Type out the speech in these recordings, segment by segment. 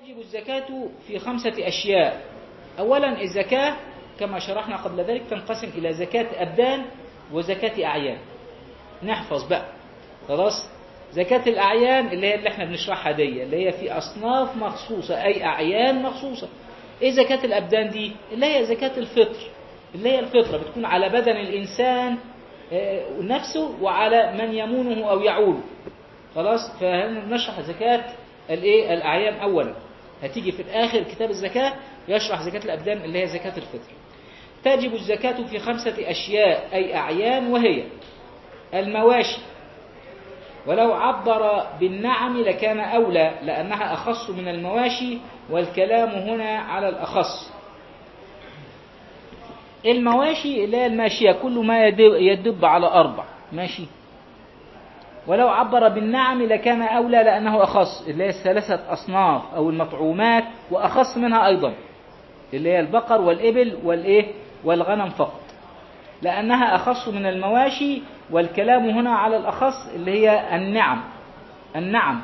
تجب الزكاة في خمسة أشياء أولا الزكاة كما شرحنا قبل ذلك تنقسم إلى زكاة أبدان وزكاة أعيان نحفظ بقى خلاص زكاة الأعيان اللي هي اللي احنا بنشرحها دي اللي هي في أصناف مخصوصة أي أعيان مخصوصة إيه زكاة الأبدان دي اللي هي زكاة الفطر اللي هي الفطرة بتكون على بدن الإنسان آه، نفسه وعلى من يمونه أو يعوله خلاص فنشرح زكاة الايه الأعيان أولا هتيجي في الآخر كتاب الزكاة يشرح زكاة الأبدان اللي هي زكاة الفطر تجب الزكاة في خمسة أشياء أي أعيان وهي المواشي ولو عبر بالنعم لكان أولى لأنها أخص من المواشي والكلام هنا على الأخص المواشي اللي هي الماشية كل ما يدب, يدب على أربع ماشي ولو عبر بالنعم لكان أولى لأنه أخص اللي هي الثلاثة أصناف أو المطعومات وأخص منها أيضا اللي هي البقر والإبل والإيه والغنم فقط لأنها أخص من المواشي والكلام هنا على الأخص اللي هي النعم النعم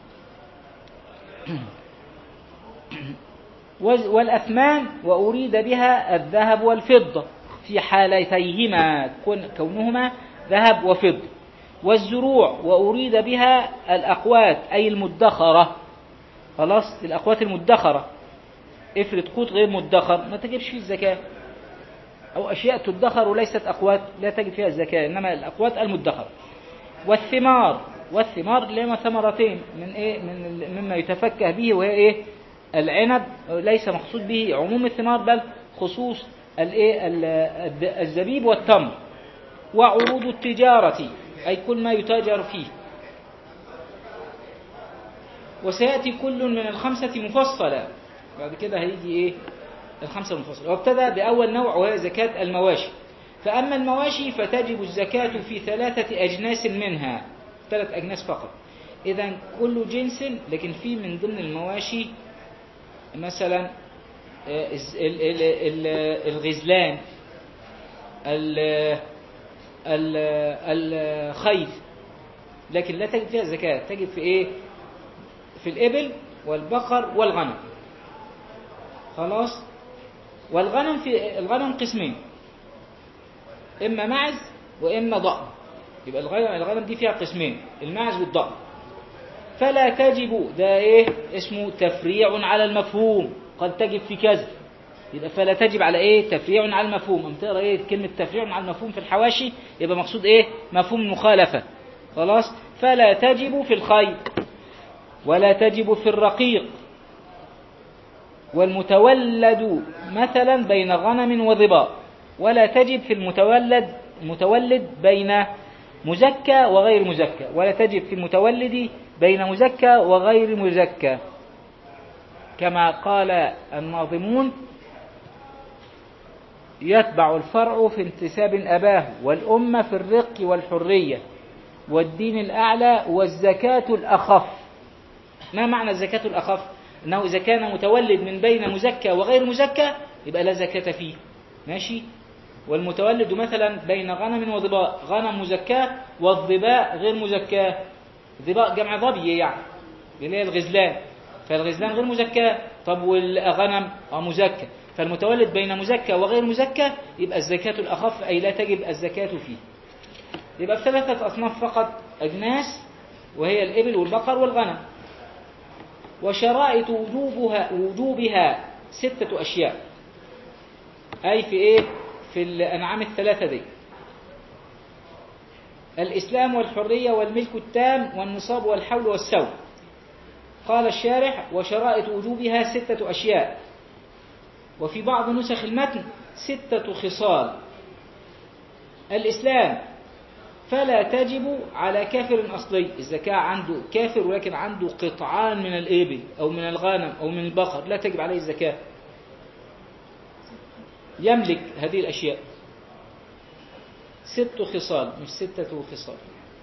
والأثمان وأريد بها الذهب والفضة في حالتيهما كونهما ذهب وفضة والزروع وأريد بها الأقوات أي المدخرة خلاص الأقوات المدخرة افرض قوت غير مدخر ما تجيبش فيه الزكاة أو أشياء تدخر وليست أقوات لا تجد فيها الزكاة إنما الأقوات المدخرة والثمار والثمار لما ثمرتين من إيه من مما يتفكه به وهي إيه العنب ليس مقصود به عموم الثمار بل خصوص الايه الزبيب والتمر وعروض التجارة أي كل ما يتاجر فيه وسيأتي كل من الخمسة مفصلة بعد كده هيجي إيه الخمسة المفصلة وابتدأ بأول نوع وهي زكاة المواشي فأما المواشي فتجب الزكاة في ثلاثة أجناس منها ثلاث أجناس فقط إذا كل جنس لكن في من ضمن المواشي مثلا الغزلان الخيل لكن لا تجد فيها زكاة تجد في ايه في الإبل والبقر والغنم خلاص والغنم في الغنم قسمين إما معز وإما ضأن يبقى الغنم الغنم دي فيها قسمين المعز والضأن فلا تجب ده ايه اسمه تفريع على المفهوم قد تجب في كذا يبقى فلا تجب على ايه تفريع على المفهوم أم تقرا ايه كلمه تفريع على المفهوم في الحواشي يبقى مقصود ايه مفهوم المخالفه خلاص فلا تجب في الخير ولا تجب في الرقيق والمتولد مثلا بين غنم وظباء ولا تجب في المتولد متولد بين مزكى وغير مزكى ولا تجب في المتولد بين مزكى وغير مزكى كما قال الناظمون يتبع الفرع في انتساب أباه والأمة في الرق والحرية والدين الأعلى والزكاة الأخف ما معنى الزكاة الأخف؟ أنه إذا كان متولد من بين مزكى وغير مزكى يبقى لا زكاة فيه ماشي والمتولد مثلا بين غنم وظباء غنم مزكاة والظباء غير مزكاة ظباء جمع ظبي يعني اللي هي الغزلان فالغزلان غير مزكاة طب والغنم اه مزكى فالمتولد بين مزكى وغير مزكى يبقى الزكاة الأخف أي لا تجب الزكاة فيه يبقى ثلاثة أصناف فقط أجناس وهي الإبل والبقر والغنم وشرائط وجوبها وجوبها ستة أشياء أي في إيه في الأنعام الثلاثة دي الإسلام والحرية والملك التام والنصاب والحول والسوء قال الشارح وشرائط وجوبها ستة أشياء وفي بعض نسخ المتن ستة خصال الإسلام فلا تجب على كافر أصلي الزكاة عنده كافر ولكن عنده قطعان من الإبل أو من الغنم أو من البقر لا تجب عليه الزكاة يملك هذه الأشياء ست خصال مش ستة خصال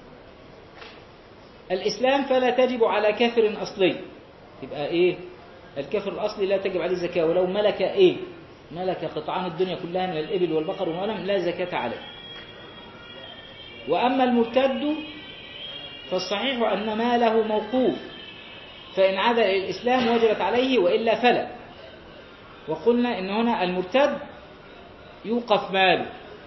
الإسلام فلا تجب على كافر أصلي يبقى إيه الكافر الأصلي لا تجب عليه زكاة ولو ملك إيه ملك قطعان الدنيا كلها من الإبل والبقر والغنم لا زكاة عليه وأما المرتد فالصحيح أن ماله موقوف فإن عاد إلى الإسلام وجبت عليه وإلا فلا وقلنا إن هنا المرتد يوقف ماله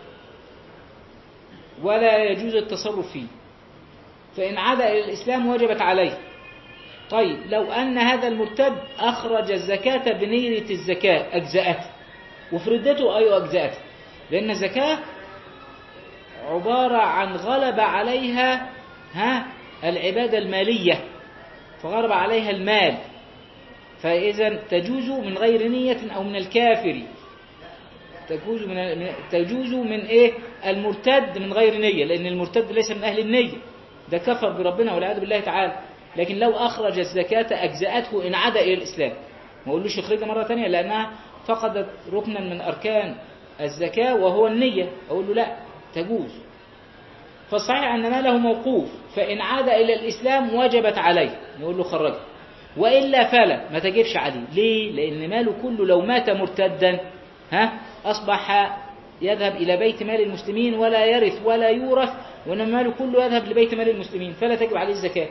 ولا يجوز التصرف فيه فإن عاد إلى الإسلام وجبت عليه طيب لو أن هذا المرتد أخرج الزكاة بنية الزكاة أجزأته وفردته أيوة أجزأته لأن الزكاة عبارة عن غلب عليها ها العبادة المالية فغلب عليها المال فإذا تجوز من غير نية أو من الكافر تجوز من تجوز من إيه المرتد من غير نية لأن المرتد ليس من أهل النية ده كفر بربنا والعياذ بالله تعالى لكن لو أخرج الزكاة أجزأته إن عاد إلى الإسلام ما أقولوش يخرجها مرة ثانية لأنها فقدت ركنا من أركان الزكاة وهو النية أقول له لا تجوز فالصحيح أن ماله موقوف فإن عاد إلى الإسلام وجبت عليه نقول له خرجه وإلا فلا ما تجبش عليه ليه؟ لأن ماله كله لو مات مرتدا ها أصبح يذهب إلى بيت مال المسلمين ولا يرث ولا يورث وإن ماله كله يذهب لبيت مال المسلمين فلا تجب عليه الزكاة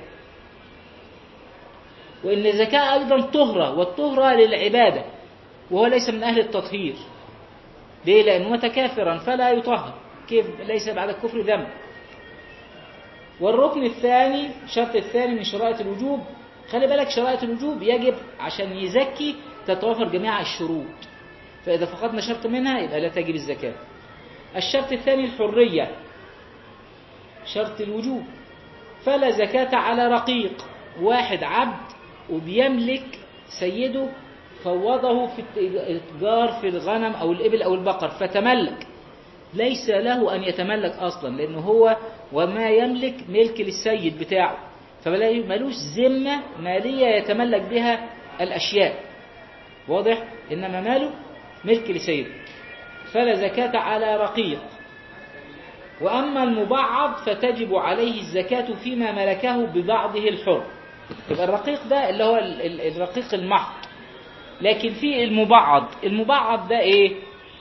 وإن الزكاة أيضا طهرة والطهرة للعبادة وهو ليس من أهل التطهير ليه؟ لأنه مات كافرا فلا يطهر كيف ليس بعد الكفر ذنب والركن الثاني الشرط الثاني من شرائط الوجوب خلي بالك شرائط الوجوب يجب عشان يزكي تتوافر جميع الشروط فإذا فقدنا شرط منها يبقى لا تجب الزكاة الشرط الثاني الحرية شرط الوجوب فلا زكاة على رقيق واحد عبد وبيملك سيده فوضه في التجار في الغنم أو الإبل أو البقر فتملك ليس له أن يتملك أصلا لأنه هو وما يملك ملك للسيد بتاعه فمالوش ذمة مالية يتملك بها الأشياء واضح إنما ماله ملك لسيده فلا زكاة على رقيق وأما المبعض فتجب عليه الزكاة فيما ملكه ببعضه الحر يبقى الرقيق ده اللي هو الرقيق المحض لكن في المبعض المبعض ده ايه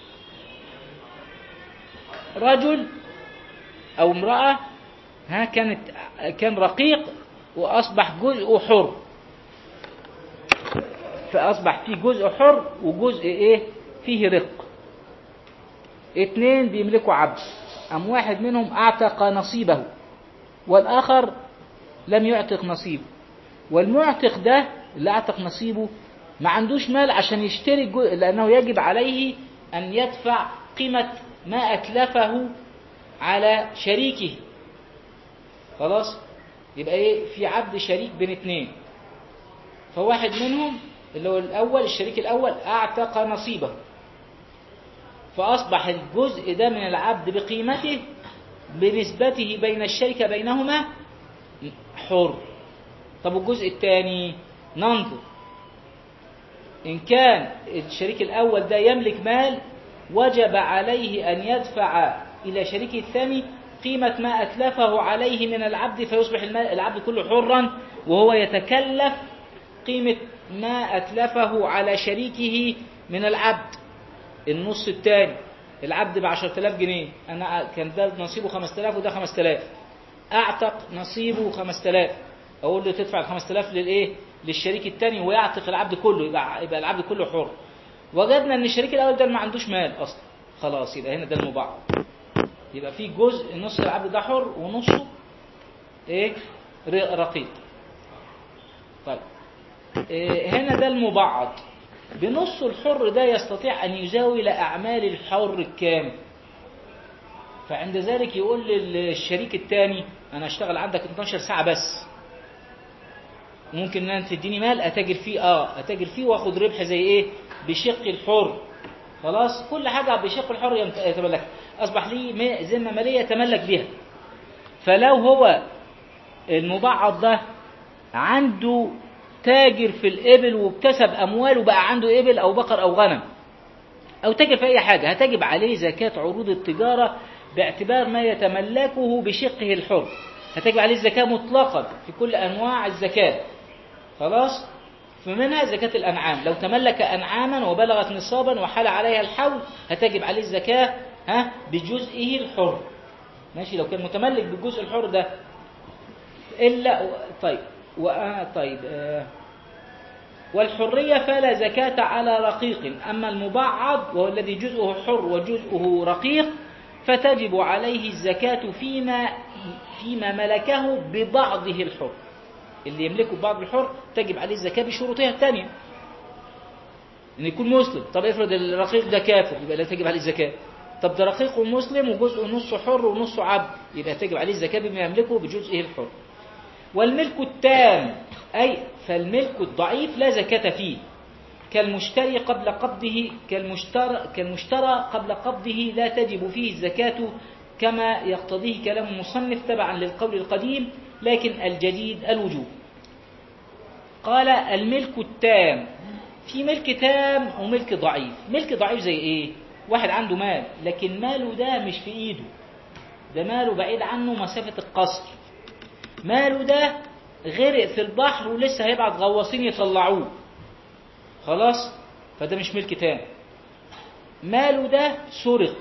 رجل او امرأة ها كانت كان رقيق واصبح جزء حر فاصبح فيه جزء حر وجزء ايه فيه رق اتنين بيملكوا عبد ام واحد منهم اعتق نصيبه والاخر لم يعتق نصيبه والمعتق ده اللي اعتق نصيبه ما عندوش مال عشان يشتري الجزء لأنه يجب عليه أن يدفع قيمة ما أتلفه على شريكه خلاص يبقى ايه في عبد شريك بين اتنين فواحد منهم اللي هو الأول الشريك الأول أعتق نصيبه فأصبح الجزء ده من العبد بقيمته بنسبته بين الشركة بينهما حر طب الجزء الثاني ننظر إن كان الشريك الأول ده يملك مال وجب عليه أن يدفع إلى شريكه الثاني قيمة ما أتلفه عليه من العبد فيصبح العبد كله حرا وهو يتكلف قيمة ما أتلفه على شريكه من العبد النص الثاني العبد ب 10000 جنيه أنا كان ده نصيبه 5000 وده 5000 أعتق نصيبه 5000 أقول له تدفع ال 5000 للإيه؟ للشريك الثاني ويعتق العبد كله يبقى يبقى العبد كله حر وجدنا ان الشريك الاول ده ما عندوش مال اصلا خلاص يبقى هنا ده المبعض يبقى في جزء نص العبد ده حر ونصه ايه رقيق طيب إيه هنا ده المبعض بنص الحر ده يستطيع ان يزاول اعمال الحر الكامل فعند ذلك يقول للشريك الثاني انا اشتغل عندك 12 ساعه بس ممكن ان انت تديني مال اتاجر فيه اه اتاجر فيه واخد ربح زي ايه بشق الحر خلاص كل حاجه بشق الحر يتملك اصبح لي ذمه ماليه يتملك بها فلو هو المبعض ده عنده تاجر في الابل واكتسب اموال وبقى عنده ابل او بقر او غنم او تاجر في اي حاجه هتجب عليه زكاه عروض التجاره باعتبار ما يتملكه بشقه الحر هتجب عليه الزكاه مطلقا في كل انواع الزكاه خلاص فمنها زكاة الأنعام لو تملك أنعاما وبلغت نصابا وحال عليها الحول هتجب عليه الزكاة ها بجزئه الحر ماشي لو كان متملك بالجزء الحر ده إلا طيب وأنا طيب آه والحرية فلا زكاة على رقيق أما المبعض وهو الذي جزءه حر وجزءه رقيق فتجب عليه الزكاة فيما فيما ملكه ببعضه الحر اللي يملكه بعض الحر تجب عليه الزكاة بشروطها الثانية ان يكون مسلم طب افرض الرقيق ده كافر يبقى لا تجب عليه الزكاة طب ده رقيق ومسلم وجزء نصه حر ونصه عبد يبقى تجب عليه الزكاة بما يملكه بجزئه الحر والملك التام أي فالملك الضعيف لا زكاة فيه كالمشتري قبل قبضه كالمشترى, كالمشترى قبل قبضه لا تجب فيه الزكاة كما يقتضيه كلام المصنف تبعا للقول القديم لكن الجديد الوجوب قال الملك التام في ملك تام وملك ضعيف ملك ضعيف زي ايه واحد عنده مال لكن ماله ده مش في ايده ده ماله بعيد عنه مسافة القصر ماله ده غرق في البحر ولسه هيبعت غواصين يطلعوه خلاص فده مش ملك تام ماله ده سرق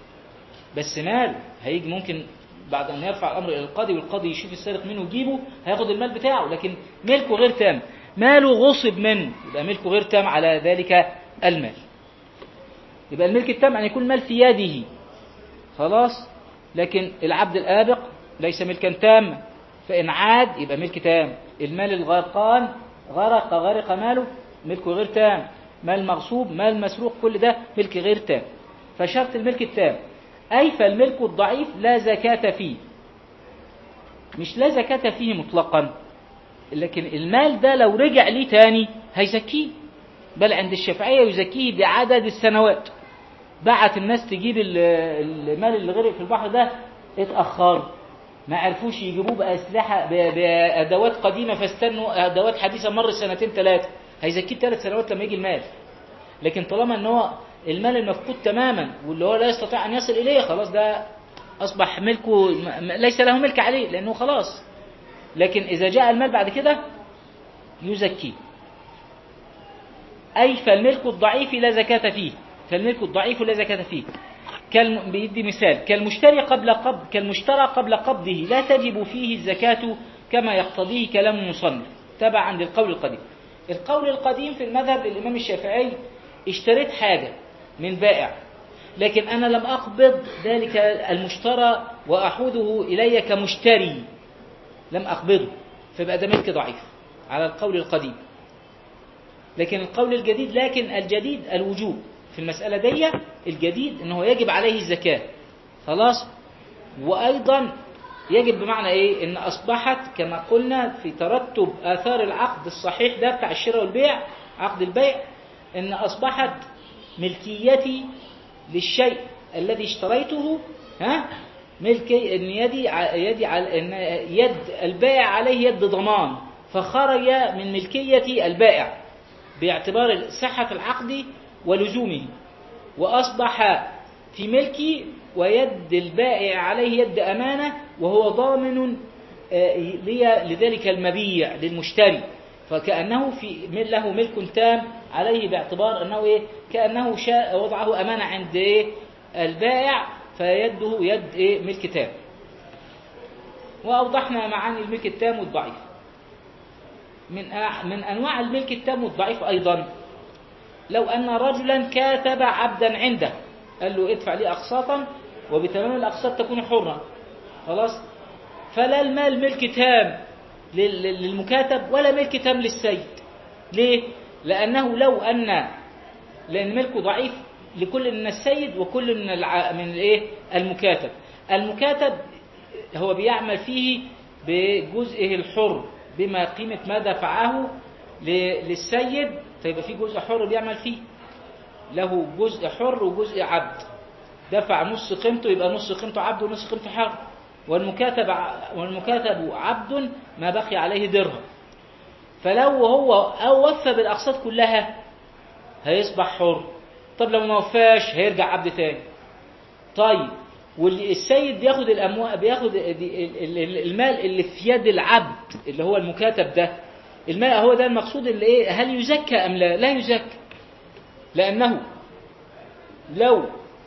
بس ماله هيجي ممكن بعد أن يرفع الأمر إلى القاضي والقاضي يشوف السارق منه ويجيبه هياخد المال بتاعه لكن ملكه غير تام ماله غصب منه يبقى ملكه غير تام على ذلك المال يبقى الملك التام أن يكون المال في يده خلاص لكن العبد الآبق ليس ملكا تاما فإن عاد يبقى ملك تام المال الغرقان غرق غرق ماله ملكه غير تام مال مغصوب مال مسروق كل ده ملك غير تام فشرط الملك التام أي فالملك الضعيف لا زكاة فيه مش لا زكاة فيه مطلقا لكن المال ده لو رجع ليه تاني هيزكيه بل عند الشافعية يزكيه بعدد السنوات بعت الناس تجيب المال اللي غرق في البحر ده اتأخروا ما عرفوش يجيبوه بأسلحة بأدوات قديمة فاستنوا أدوات حديثة مر سنتين ثلاثة هيزكيه ثلاث سنوات لما يجي المال لكن طالما ان هو المال المفقود تماما واللي هو لا يستطيع ان يصل اليه خلاص ده اصبح ملكه ليس له ملك عليه لانه خلاص لكن اذا جاء المال بعد كده يزكيه اي فالملك الضعيف لا زكاة فيه فالملك الضعيف لا زكاة فيه كالم... بيدي مثال كالمشتري قبل قبض كالمشترى قبل قبضه لا تجب فيه الزكاة كما يقتضيه كلام المصنف تبعا للقول القديم القول القديم في المذهب للإمام الشافعي اشتريت حاجة من بائع لكن أنا لم أقبض ذلك المشترى وأحوده إلي كمشتري لم أقبضه فيبقى ده ملك ضعيف على القول القديم لكن القول الجديد لكن الجديد الوجوب في المسألة دي الجديد أنه يجب عليه الزكاة خلاص وأيضا يجب بمعنى إيه إن أصبحت كما قلنا في ترتب آثار العقد الصحيح ده بتاع الشراء والبيع عقد البيع إن أصبحت ملكيتي للشيء الذي اشتريته ها ملكي ان يدي يدي على ان يد البائع عليه يد ضمان فخرج من ملكية البائع باعتبار صحة العقد ولزومه وأصبح في ملكي ويد البائع عليه يد أمانة وهو ضامن لي لذلك المبيع للمشتري فكأنه في له ملك تام عليه باعتبار أنه إيه كأنه شاء وضعه أمانة عند إيه البائع فيده يد إيه ملك تام وأوضحنا معاني الملك التام والضعيف من من أنواع الملك التام والضعيف أيضا لو أن رجلا كاتب عبدا عنده قال له ادفع لي أقساطا وبتمام الأقساط تكون حرا خلاص فلا المال ملك تام للمكاتب ولا ملك تام للسيد ليه؟ لأنه لو أن لأن ملكه ضعيف لكل من السيد وكل من الع... من الايه المكاتب المكاتب هو بيعمل فيه بجزئه الحر بما قيمة ما دفعه للسيد فيبقى فيه جزء حر بيعمل فيه له جزء حر وجزء عبد دفع نص قيمته يبقى نص قيمته عبد ونص قيمته حر والمكاتب والمكاتب عبد ما بقي عليه درهم فلو هو أو وفى بالأقساط كلها هيصبح حر طب لو ما وفاش هيرجع عبد تاني طيب والسيد بياخد الأموال بياخد المال اللي في يد العبد اللي هو المكاتب ده المال هو ده المقصود اللي ايه هل يزكى ام لا لا يزكى لانه لو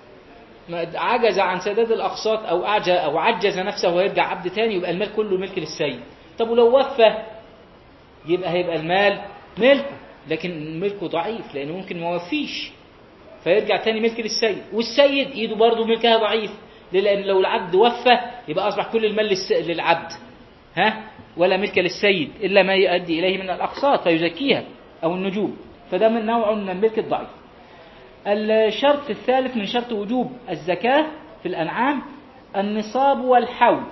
عجز عن سداد الاقساط او اعجز او عجز نفسه ويرجع عبد تاني يبقى المال كله ملك للسيد طب ولو وفى يبقى هيبقى المال ملكه لكن ملكه ضعيف لأنه ممكن ما وفيش فيرجع تاني ملك للسيد والسيد ايده برضه ملكها ضعيف ليه؟ لأن لو العبد وفى يبقى أصبح كل المال للس- للعبد ها ولا ملك للسيد إلا ما يؤدي إليه من الأقساط فيزكيها أو النجوم فده من نوع من الملك الضعيف الشرط الثالث من شرط وجوب الزكاة في الأنعام النصاب والحول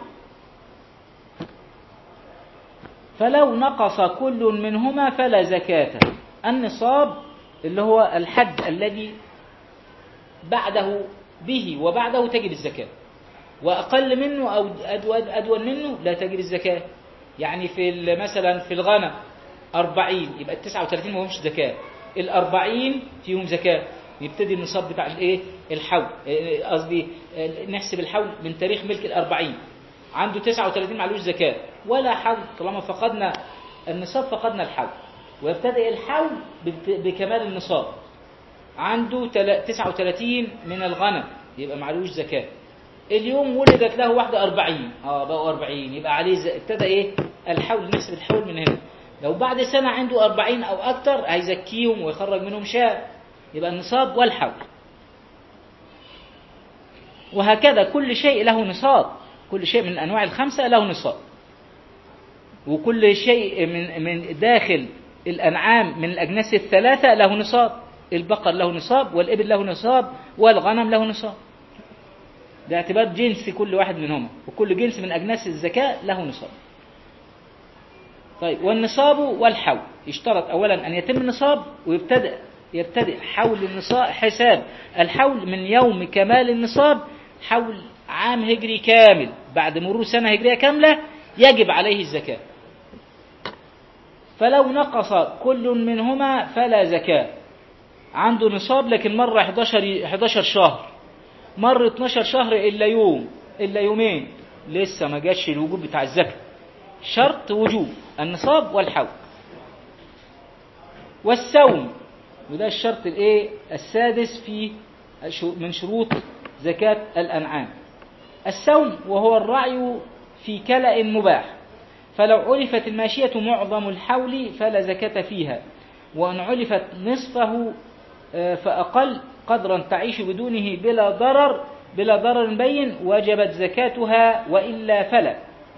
فلو نقص كل منهما فلا زكاة النصاب اللي هو الحد الذي بعده به وبعده تجب الزكاة وأقل منه أو أدون, أدون منه لا تجب الزكاة يعني في ال- مثلا في الغنم 40 يبقى ال 39 ما همش زكاة ال 40 فيهم زكاة يبتدي النصاب بتاع الايه الحول إيه، قصدي آه، نحسب الحول من تاريخ ملك ال 40 عنده 39 معلوش زكاة ولا حول طالما فقدنا النصاب فقدنا الحول ويبتدئ الحول بت- بكمال النصاب عنده تلا- 39 من الغنم يبقى معلوش زكاة اليوم ولدت له واحدة 40 اه بقوا 40 يبقى عليه ز... ابتدى ايه الحول نحسب الحول من هنا لو بعد سنة عنده 40 او اكتر هيزكيهم ويخرج منهم شاة يبقى النصاب والحول وهكذا كل شيء له نصاب كل شيء من الانواع الخمسة له نصاب وكل شيء من من داخل الانعام من الاجناس الثلاثة له نصاب البقر له نصاب والابل له نصاب والغنم له نصاب باعتبار جنس كل واحد منهما وكل جنس من أجناس الزكاة له نصاب طيب والنصاب والحول يشترط أولا أن يتم النصاب ويبتدأ يبتدئ حول النصاب حساب الحول من يوم كمال النصاب حول عام هجري كامل بعد مرور سنة هجرية كاملة يجب عليه الزكاة فلو نقص كل منهما فلا زكاة عنده نصاب لكن مرة 11 11 شهر مر 12 شهر إلا يوم إلا يومين لسه ما جاش الوجوب بتاع الزكاة شرط وجوب النصاب والحول والسوم وده الشرط الايه السادس في من شروط زكاة الأنعام السوم وهو الرعي في كلأ مباح فلو عرفت الماشية معظم الحول فلا زكاة فيها وأن عرفت نصفه آه، فأقل قدرا تعيش بدونه بلا ضرر بلا ضرر بين وجبت زكاتها وإلا فلا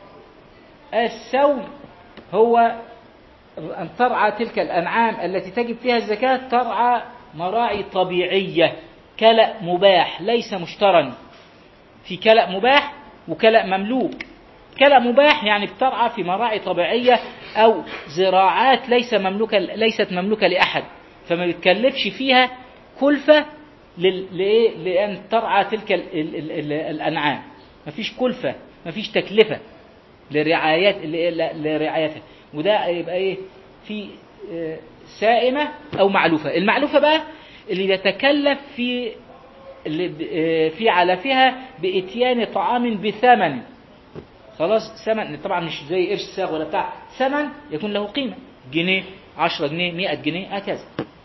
السوم هو أن ترعى تلك الأنعام التي تجب فيها الزكاة ترعى مراعي طبيعية كلأ مباح ليس مشترا في كلأ مباح وكلأ مملوك كلأ مباح يعني بترعى في مراعي طبيعية أو زراعات ليس مملوكة ليست مملوكة لأحد فما بتكلفش فيها كلفة لل- لإيه؟ لأن ترعى تلك ال ال ال ال الأنعام مفيش كلفة مفيش تكلفة لرعايات ل- لرعايتها وده يبقى ايه في آه، سائمة أو معلوفة المعلوفة بقى اللي يتكلف في اللي ب- آه، في علفها بإتيان طعام بثمن خلاص ثمن طبعا مش زي قرش ساغ ولا بتاع ثمن يكون له قيمة جنيه 10 جنيه 100 جنيه هكذا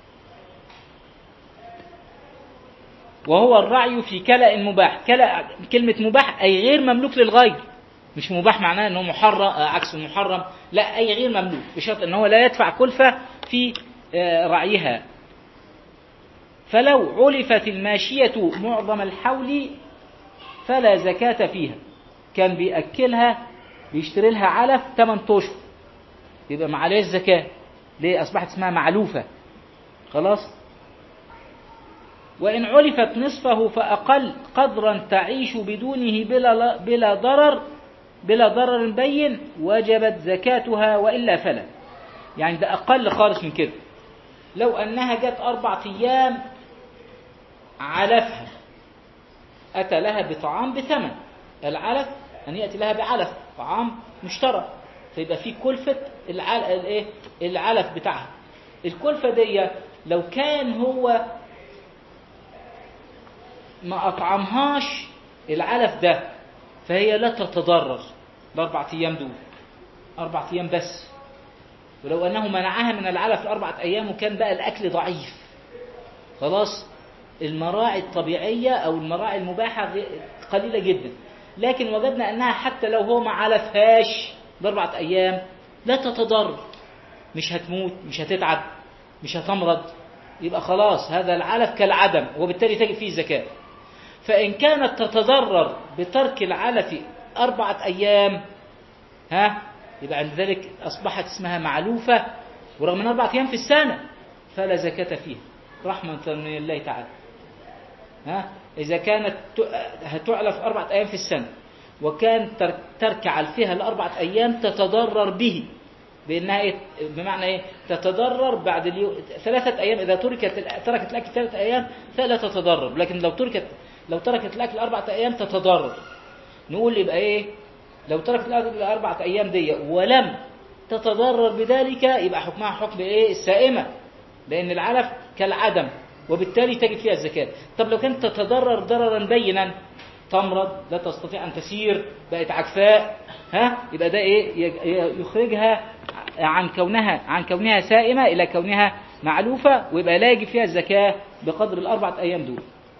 وهو الرعي في كلأ مباح كلأ كلمة مباح أي غير مملوك للغير مش مباح معناه أنه محرم آه، عكس محرم لا أي غير مملوك بشرط أنه لا يدفع كلفة في آه، رعيها فلو علفت الماشية معظم الحول فلا زكاة فيها كان بيأكلها بيشتري لها علف 8 اشهر يبقى ما عليهاش زكاة ليه أصبحت اسمها معلوفة خلاص وإن علفت نصفه فأقل قدرا تعيش بدونه بلا, بلا ضرر بلا ضرر بين وجبت زكاتها وإلا فلا يعني ده أقل خالص من كده لو أنها جت أربعة أيام علفها أتى لها بطعام بثمن العلف أن يأتي لها بعلف طعام مشترى فيبقى في كلفة العل... الإيه؟ العلف بتاعها الكلفة دي لو كان هو ما أطعمهاش العلف ده فهي لا تتضرر الأربع أيام دول أربع أيام بس ولو أنه منعها من العلف لأربعة أيام وكان بقى الأكل ضعيف خلاص المراعي الطبيعية أو المراعي المباحة غي- قليلة جدا لكن وجدنا أنها حتى لو هو ما علفهاش بأربعة أيام لا تتضرر مش هتموت مش هتتعب مش هتمرض يبقى خلاص هذا العلف كالعدم وبالتالي تجب فيه زكاة فإن كانت تتضرر بترك العلف أربعة أيام ها يبقى عند ذلك أصبحت اسمها معلوفة ورغم من أربعة أيام في السنة فلا زكاة فيها رحمة من الله تعالى ها إذا كانت هتعلف أربعة أيام في السنة وكان ترك علفها لأربعة أيام تتضرر به بأنها إيه؟ بمعنى إيه؟ تتضرر بعد اليوم ثلاثة أيام إذا تركت تركت الأكل ثلاثة أيام فلا تتضرر لكن لو تركت لو تركت الأكل أربعة أيام تتضرر نقول يبقى إيه لو تركت الأكل أربعة أيام دي ولم تتضرر بذلك يبقى حكمها حكم إيه السائمة لأن العلف كالعدم وبالتالي تجد فيها الزكاة طب لو كانت تتضرر ضررا بينا تمرض لا تستطيع أن تسير بقت عكفاء ها يبقى ده إيه يخرجها عن كونها عن كونها سائمة إلى كونها معلوفة ويبقى لا يجب فيها الزكاة بقدر الأربعة أيام دول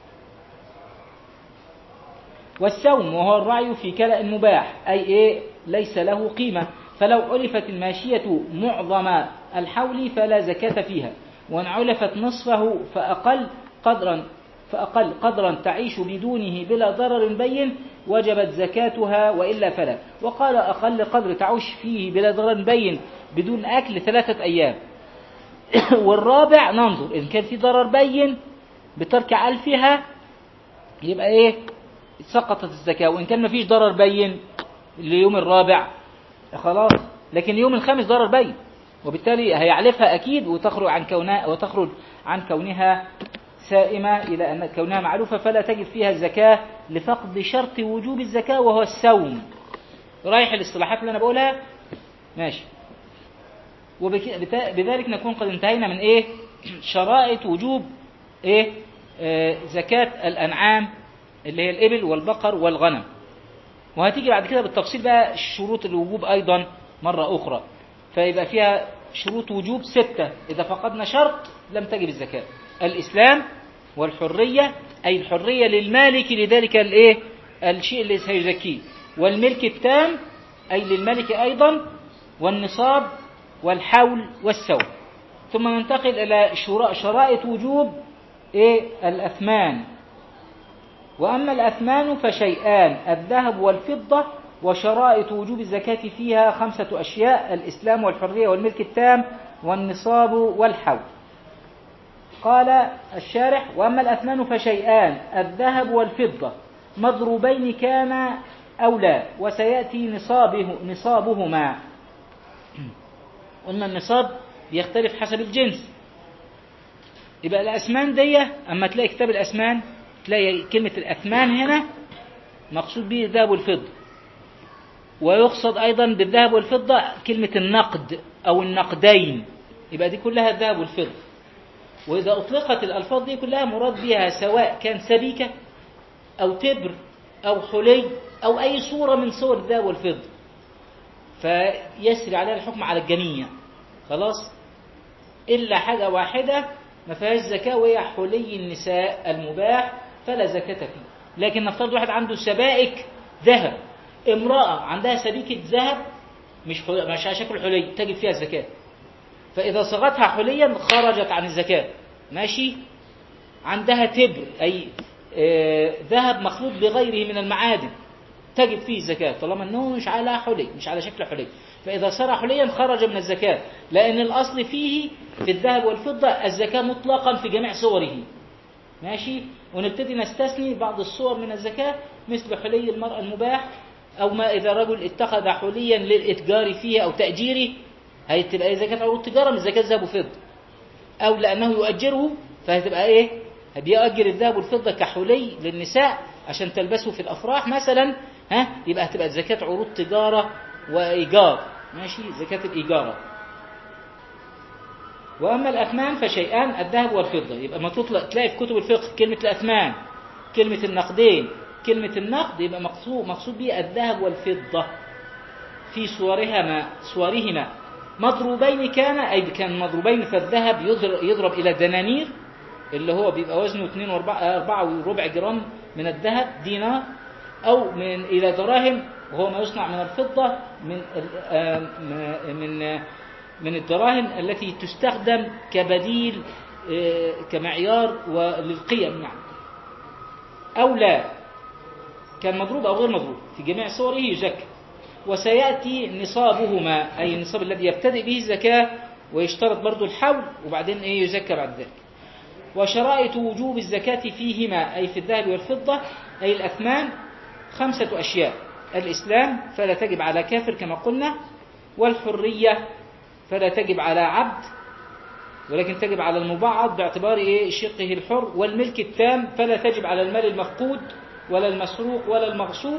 والسوم وهو الرعي في كلأ مباح أي إيه ليس له قيمة فلو علفت الماشية معظم الحول فلا زكاة فيها وإن علفت نصفه فأقل قدرا فأقل قدرا تعيش بدونه بلا ضرر بين وجبت زكاتها وإلا فلا وقال أقل قدر تعيش فيه بلا ضرر بين بدون أكل ثلاثة أيام والرابع ننظر إن كان في ضرر بين بترك علفها يبقى إيه سقطت الزكاة وإن كان ما فيش ضرر بين ليوم الرابع خلاص لكن يوم الخامس ضرر بين وبالتالي هيعلفها أكيد وتخرج عن كونها وتخرج عن كونها سائمة إلى أن كونها معلوفة فلا تجد فيها الزكاة لفقد شرط وجوب الزكاة وهو السوم رايح الاصطلاحات اللي أنا بقولها ماشي وبذلك نكون قد انتهينا من إيه شرائط وجوب إيه آه زكاة الأنعام اللي هي الإبل والبقر والغنم وهتيجي بعد كده بالتفصيل بقى شروط الوجوب أيضا مرة أخرى فيبقى فيها شروط وجوب ستة إذا فقدنا شرط لم تجب الزكاة الإسلام والحرية أي الحرية للمالك لذلك الإيه الشيء اللي سيزكيه والملك التام أي للملك أيضا والنصاب والحول والسوم ثم ننتقل إلى شرائط وجوب إيه الأثمان وأما الأثمان فشيئان الذهب والفضة وشرائط وجوب الزكاة فيها خمسة أشياء الإسلام والحرية والملك التام والنصاب والحول قال الشارح وأما الأثمان فشيئان الذهب والفضة مضروبين كان أو لا وسيأتي نصابه نصابهما قلنا النصاب بيختلف حسب الجنس يبقى الأسمان دي أما تلاقي كتاب الأسمان تلاقي كلمة الأثمان هنا مقصود به الذهب والفضة ويقصد أيضا بالذهب والفضة كلمة النقد أو النقدين يبقى دي كلها الذهب والفضة وإذا أطلقت الألفاظ دي كلها مراد بها سواء كان سبيكة أو تبر أو حلي أو أي صورة من صور الذهب والفضة فيسري عليها الحكم على الجميع خلاص إلا حاجة واحدة ما فيهاش زكاة وهي حلي النساء المباح فلا زكاة فيه لكن نفترض واحد عنده سبائك ذهب امرأة عندها سبيكة ذهب مش حل... مش على شكل حلي تجب فيها الزكاة فإذا صغتها حليا خرجت عن الزكاة ماشي عندها تبر أي آه ذهب مخلوط بغيره من المعادن تجب فيه الزكاة طالما أنه مش على حلي مش على شكل حلي فإذا صار حليا خرج من الزكاة لأن الأصل فيه في الذهب والفضة الزكاة مطلقا في جميع صوره ماشي ونبتدي نستثني بعض الصور من الزكاة مثل حلي المرأة المباح أو ما إذا رجل اتخذ حليا للإتجار فيه أو تأجيره هتبقى زكاة عروض تجارة مش زكاة ذهب وفضة أو لأنه يؤجره فهتبقى إيه بيأجر الذهب والفضة كحلي للنساء عشان تلبسه في الأفراح مثلا ها يبقى هتبقى زكاة عروض تجارة وإيجار ماشي زكاة الإيجار وأما الأثمان فشيئان الذهب والفضة يبقى ما تطلق تلاقي في كتب الفقه كلمة الأثمان كلمة النقدين كلمة النقد يبقى مقصود مقصود به الذهب والفضة في صورهما صورهما مضروبين كان أي كان مضروبين فالذهب يضرب إلى دنانير اللي هو بيبقى وزنه 2 و4 وربع جرام من الذهب دينار أو من إلى دراهم وهو ما يصنع من الفضة من من من الدراهم التي تستخدم كبديل آه، كمعيار وللقيم يعني أو لا كان مضروب أو غير مضروب في جميع صوره يزكى وسيأتي نصابهما أي النصاب الذي يبتدئ به الزكاة ويشترط برضو الحول وبعدين إيه يزكى بعد ذلك وشرائط وجوب الزكاة فيهما أي في الذهب والفضة أي الأثمان خمسة أشياء الإسلام فلا تجب على كافر كما قلنا والحرية فلا تجب على عبد ولكن تجب على المبعض باعتبار إيه شقه الحر والملك التام فلا تجب على المال المفقود ولا المسروق ولا المغصوب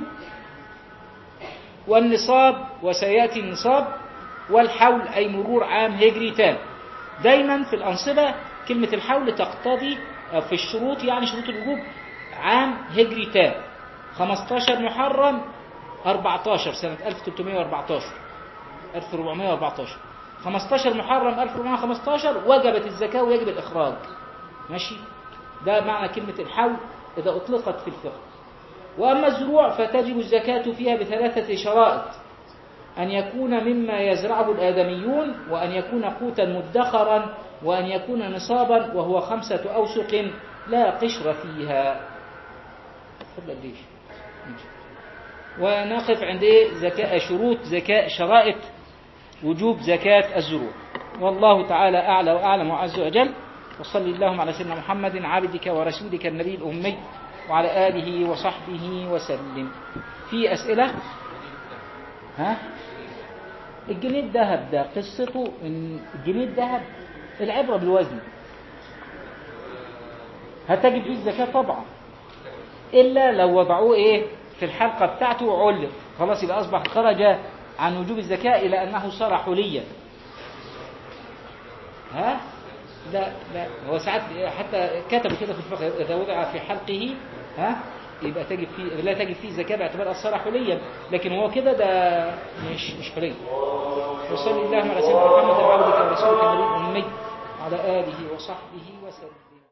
والنصاب وسيأتي النصاب والحول أي مرور عام هجري تام دايما في الأنصبة كلمة الحول تقتضي في الشروط يعني شروط الوجوب عام هجري تام 15 محرم 14 سنة 1314 1414 15 محرم 1415 وجبت الزكاة ويجب الإخراج ماشي ده معنى كلمة الحول إذا أطلقت في الفقه وأما الزروع فتجب الزكاة فيها بثلاثة شرائط أن يكون مما يزرعه الآدميون وأن يكون قوتا مدخرا وأن يكون نصابا وهو خمسة أوسق لا قشر فيها ونقف عند إيه؟ زكاة شروط زكاة شرائط وجوب زكاة الزروع والله تعالى أعلى وأعلم وعز وجل وصلي اللهم على سيدنا محمد عبدك ورسولك النبي الأمي وعلى آله وصحبه وسلم في أسئلة ها الجنيه الذهب ده قصته ان الجنيه الذهب العبرة بالوزن هتجب فيه الزكاة طبعا إلا لو وضعوه إيه في الحلقة بتاعته وعلق خلاص يبقى أصبح خرج عن وجوب الزكاة إلى أنه صار حليا ها لا لا هو ساعات حتى كتبوا كده في الفقه إذا وضع في حلقه ها يبقى تجب فيه لا تجب فيه زكاة باعتبار أصار حليا لكن هو كده ده مش مش حلي وصلي اللهم على سيدنا محمد عبدك ورسولك النبي الأمي على آله وصحبه وسلم